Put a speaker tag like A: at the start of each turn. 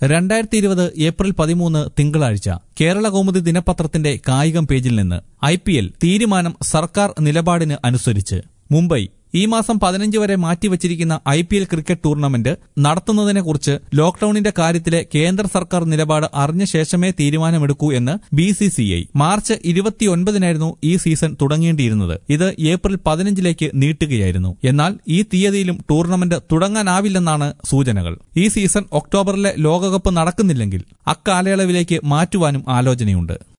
A: രണ്ടായിരത്തി ഇരുപത് ഏപ്രിൽ പതിമൂന്ന് തിങ്കളാഴ്ച കേരള കൗമുദി ദിനപത്രത്തിന്റെ കായികം പേജിൽ നിന്ന് ഐ പി എൽ തീരുമാനം സർക്കാർ നിലപാടിന് അനുസരിച്ച് മുംബൈ ഈ മാസം പതിനഞ്ച് വരെ മാറ്റിവച്ചിരിക്കുന്ന I P L cricket tournament നടത്തുന്നതിനെക്കുറിച്ച് ലോക്ഡൌണിന്റെ കാര്യത്തിലെ കേന്ദ്ര സർക്കാർ നിലപാട് അറിഞ്ഞ ശേഷമേ തീരുമാനമെടുക്കൂ എന്ന് B C C I March ഇരുപത്തിയൊൻപതിനായിരുന്നു ഈ സീസൺ തുടങ്ങേണ്ടിയിരുന്നത് ഇത് ഏപ്രിൽ പതിനഞ്ചിലേക്ക് നീട്ടുകയായിരുന്നു എന്നാൽ ഈ തീയതിയിലും ടൂർണമെന്റ് തുടങ്ങാനാവില്ലെന്നാണ് സൂചനകൾ ഈ സീസൺ ഒക്ടോബറിലെ ലോകകപ്പ് നടക്കുന്നില്ലെങ്കിൽ അക്കാലയളവിലേക്ക് മാറ്റുവാനും ആലോചനയുണ്ട്